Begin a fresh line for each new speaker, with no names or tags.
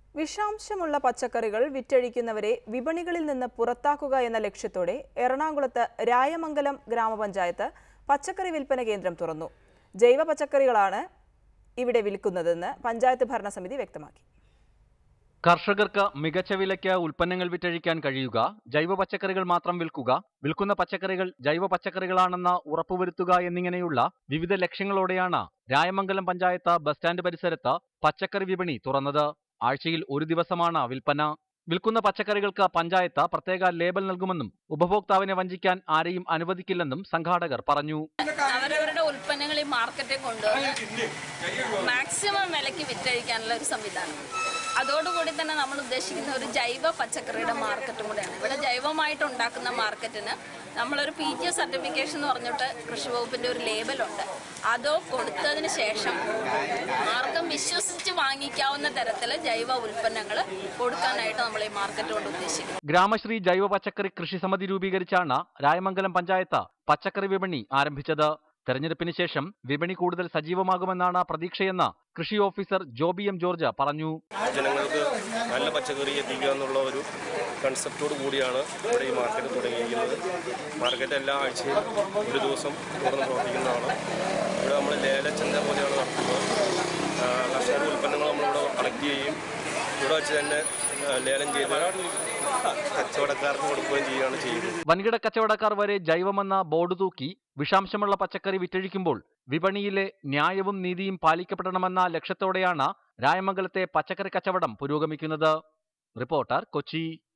വിഷാംശമുള്ള പച്ചക്കറികൾ വിറ്റഴിക്കുന്നവരെ വിപണികളിൽ നിന്ന് പുറത്താക്കുക എന്ന ലക്ഷ്യത്തോടെ എറണാകുളത്ത് രായമംഗലം ഗ്രാമപഞ്ചായത്ത് പച്ചക്കറി വിൽപ്പന കേന്ദ്രം തുറന്നു ജൈവ പച്ചക്കറികളാണ് ഇവിടെ വിൽക്കുന്നതെന്ന് പഞ്ചായത്ത് ഭരണസമിതി വ്യക്തമാക്കി
കർഷകർക്ക് മികച്ച വിലയ്ക്ക് ഉൽപ്പന്നങ്ങൾ വിറ്റഴിക്കാൻ കഴിയുക ജൈവ പച്ചക്കറികൾ മാത്രം വിൽക്കുക വിൽക്കുന്ന പച്ചക്കറികൾ ജൈവ പച്ചക്കറികളാണെന്ന് ഉറപ്പുവരുത്തുക എന്നിങ്ങനെയുള്ള വിവിധ ലക്ഷ്യങ്ങളോടെയാണ് രായമംഗലം പഞ്ചായത്ത് ബസ് സ്റ്റാൻഡ് പരിസരത്ത് പച്ചക്കറി വിപണി തുറന്നത് ആഴ്ചയിൽ ഒരു ദിവസമാണ് വിൽപ്പന വിൽക്കുന്ന പച്ചക്കറികൾക്ക് പഞ്ചായത്ത് പ്രത്യേക ലേബൽ നൽകുമെന്നും ഉപഭോക്താവിനെ വഞ്ചിക്കാൻ ആരെയും അനുവദിക്കില്ലെന്നും സംഘാടകർ പറഞ്ഞു
അവരവരുടെ ഉൽപ്പന്നങ്ങൾ ഈ മാർക്കറ്റിൽ കൊണ്ടുവന്ന് മാക്സിമം വിലയ്ക്ക് വിറ്റഴിക്കാനുള്ള ഒരു സംവിധാനം അതോടുകൂടി തന്നെ നമ്മൾ ഉദ്ദേശിക്കുന്ന ഒരു ജൈവ പച്ചക്കറിയുടെ മാർക്കറ്റും കൂടെയാണ് ഇവിടെ ജൈവമായിട്ട് ഉണ്ടാക്കുന്ന മാർക്കറ്റിന് നമ്മളൊരു പി ജി സർട്ടിഫിക്കേഷൻ എന്ന് പറഞ്ഞിട്ട് കൃഷി വകുപ്പിന്റെ ഒരു ലേബലുണ്ട് അതോ കൊടുത്തതിന് ശേഷം ആർക്കും വിശ്വസിച്ച് വാങ്ങിക്കാവുന്ന തരത്തിൽ ജൈവ ഉൽപ്പന്നങ്ങൾ കൊടുക്കാനായിട്ട് നമ്മൾ ഈ മാർക്കറ്റ് കൊണ്ട് ഉദ്ദേശിക്കുന്നത്
ഗ്രാമശ്രീ ജൈവ പച്ചക്കറി കൃഷി സമിതി രൂപീകരിച്ചാണ് രായമംഗലം പഞ്ചായത്ത് പച്ചക്കറി വിപണി ആരംഭിച്ചത് തെരഞ്ഞെടുപ്പിന് ശേഷം വിപണി കൂടുതൽ സജീവമാകുമെന്നാണ് പ്രതീക്ഷയെന്ന് കൃഷി ഓഫീസർ ജോബി എം ജോർജ് പറഞ്ഞു
ജനങ്ങൾക്ക് നല്ല പച്ചക്കറി എത്തിക്കുക എന്നുള്ള ഒരു കൺസെപ്റ്റോട് കൂടിയാണ് ഇവിടെ ഈ മാർക്കറ്റ് തുടങ്ങിയിരിക്കുന്നത് മാർക്കറ്റ് എല്ലാ ആഴ്ചയും ഒരു ദിവസം തുറന്ന് പ്രവർത്തിക്കുന്നതാണ് ഇവിടെ നമ്മൾ ലേലച്ചന്ത പോലെയാണ് നടത്തുന്നത് ആ, കർഷകരുടെ ഉൽപ്പന്നങ്ങൾ നമ്മളിവിടെ കളക്ട് ചെയ്യുകയും ഇവിടെ വെച്ച് തന്നെ ആ, ലേലം ചെയ്ത് കച്ചവടക്കാർക്ക് കൊടുക്കുകയും ചെയ്യുകയാണ് ചെയ്യുന്നത്
വൻകിട കച്ചവടക്കാർ വരെ ജൈവമെന്ന ബോർഡ് തൂക്കി വിഷാംശമുള്ള പച്ചക്കറി വിറ്റഴിക്കുമ്പോൾ വിപണിയിലെ ന്യായവും നീതിയും പാലിക്കപ്പെടണമെന്ന ലക്ഷ്യത്തോടെയാണ് രായമംഗലത്തെ പച്ചക്കറി കച്ചവടം പുരോഗമിക്കുന്നത് റിപ്പോർട്ടർ കൊച്ചി